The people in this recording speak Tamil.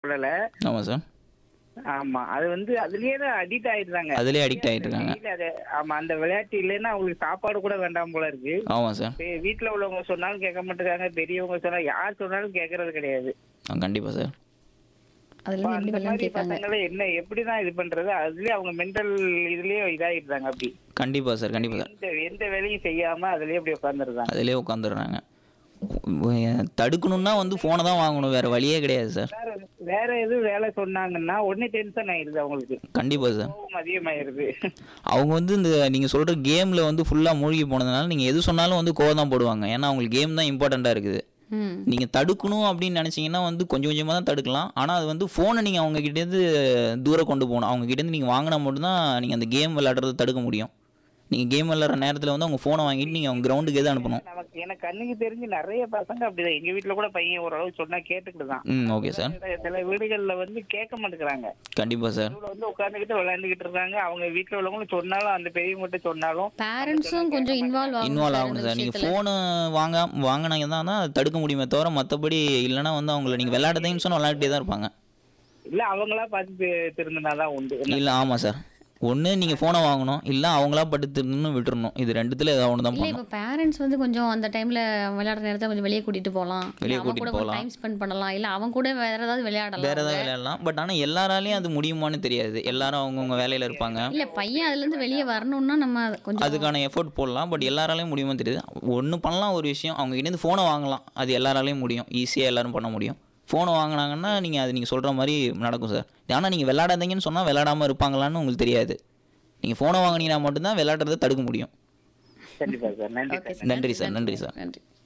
தேவைப்படல ஆமாம் சார் ஆமா அது வந்து அதுலயே தான் அடிக்ட் ஆயிடுறாங்க அதுலேயே அடிக்ட் ஆகிட்டு இருக்காங்க இல்ல அது ஆமா அந்த விளையாட்டு இல்லைன்னா அவங்களுக்கு சாப்பாடு கூட வேண்டாம் போல இருக்கு ஆமாம் சார் பெ- வீட்ல உள்ளவங்க சொன்னாலும் கேட்க மாட்டேங்காங்க பெரியவங்க சொன்னா யார் சொன்னாலும் கேட்கறது கிடையாது கண்டிப்பாக சார் அதுல அப்ப இருந்து எப்படி அந்த வரலாம்னு மாதிரி கேட்பாங்க பசங்களை என்ன எப்படிதான் இது பண்றது அதுலயே அவங்க மென்டல் இதுலயே இதாயிடுறாங்க அப்படி கண்டிப்பாக சார் கண்டிப்பாக சார் எந்த எந்த வேலையும் செய்யாம அதுலயே அப்படி உட்காந்துருக்காங்க அதிலே உட்காந்துடுறாங்க தடுக்கணும்னா வந்து ஃபோனை தான் வாங்கணும் வேறு வழியே கிடையாது சார் வேற வேற எதுவும் வேலை சொன்னாங்கன்னா உடனே டென்ஷன் ஆயிடுது அவங்களுக்கு கண்டிப்பாக சார் கோவம் அதிகமாயிருது அவங்க வந்து இந்த நீங்கள் சொல்கிற கேமில் வந்து ஃபுல்லாக மூழ்கி போனதுனால நீங்கள் எது சொன்னாலும் வந்து கோவம் தான் போடுவாங்க ஏன்னா அவங்களுக்கு கேம் தான் இம்பார்ட்டண்ட்டாக இருக்குது ம் நீங்கள் தடுக்கணும் அப்படின்னு நினச்சிங்கன்னா வந்து கொஞ்சம் கொஞ்சமாக தான் தடுக்கலாம் ஆனால் அது வந்து ஃபோனை நீங்கள் அவங்க கிட்டேருந்து தூரம் கொண்டு போகணும் அவங்க கிட்டேருந்து நீங்கள் வாங்கினா மட்டும்தான் நீங்கள் அந்த கேம் விளையாடுறத தடுக்க முடியும் நீங்கள் கேம் விளையாடுற நேரத்தில் வந்து அவங்க ஃபோனை வாங்கிட்டு நீங்கள் அவங்க கிரவுண்டுக்கு எது அனுப்பணும் நமக்கு எனக்கு கண்ணுக்கு தெரிஞ்சு நிறைய பசங்க அப்படிதான் எங்க வீட்டுல கூட பையன் ஓரளவு சொன்னா கேட்டுக்கிட்டு தான் ம் ஓகே சார் சில- சில வீடுகள்ல வந்து கேட்க மாட்டேங்கிறாங்க கண்டிப்பாக சார் நடுவுல வந்து உட்காந்துக்கிட்டு விளையாண்டுகிட்டு இருக்காங்க அவங்க வீட்டுல உள்ளவங்களும் சொன்னாலும் அந்த பெரியவங்ககிட்ட சொன்னாலும் பேரண்ட்ஸும் கொஞ்சம் இன்வால்வ் ஆகணும் இன்வால்வ் சார் ஆகணும் இந்த சார் நீங்கள் விஷயத்துல. ஃபோனு வாங்க வாங்கினாங்க தான் தான் தடுக்க முடியுமே தவிர மற்றபடி இல்லைன்னா வந்து அவங்கள நீங்கள் விளையாடுறதையும் சொன்னால் விளையாடிட்டே தான் இருப்பாங்க இல்ல அவங்களா பார்த்து தி- திருந்தினாதான் உண்டு இல்லை ஆமாம் சார் ஒன்று நீங்கள் ஃபோனை வாங்கணும் இல்லை அவங்களா பட்டு திருன்னு விட்டுறணும் இது ரெண்டுத்தில் ஏதாவது ஒன்று தான் இல்ல பண்ணணும் இப்ப பேரண்ட்ஸ் வந்து கொஞ்சம் அந்த டைம்ல விளையாடுற நேரத்தை கொஞ்சம் வெளியே கூட்டிட்டு போகலாம் வெளிய அவன் கூட்டிட்டு கூட போலாம். டைம் ஸ்பெண்ட் பண்ணலாம் இல்ல அவன் கூட வேற ஏதாவது விளையாடலாம் வேற ஏதாவது விளையாடலாம் பட் ஆனால் எல்லாராலையும் அது முடியுமான்னு தெரியாது எல்லாரும் அவங்கவுங்க வேலையில் இருப்பாங்க இல்ல பையன் அதுல இருந்து வெளியே வரணும்னா நம்ம கொஞ்சம் அதுக்கான எஃபோர்ட் போடலாம் பட் எல்லாராலையும் முடியுமா தெரியுது ஒன்று பண்ணலாம் ஒரு விஷயம் அவங்க கிட்டேருந்து ஃபோனை வாங்கலாம் அது எல்லாராலையும் முடியும் ஈஸியாக எல்லாரும் பண்ண முடியும் ஃபோனை வாங்கினாங்கன்னா நீங்கள் அது நீங்கள் சொல்கிற மாதிரி நடக்கும் சார் ஆனால் நீங்கள் விளையாடாதீங்கன்னு சொன்னால் விளையாடாமல் இருப்பாங்களான்னு உங்களுக்கு தெரியாது நீங்கள் ஃபோனை வாங்கினீங்கன்னா மட்டும்தான் விளையாடுறதை தடுக்க முடியும் கண்டிப்பா சார் நன்றி ஓகே சார் நன்றி சார் நன்றி சார் நன்றி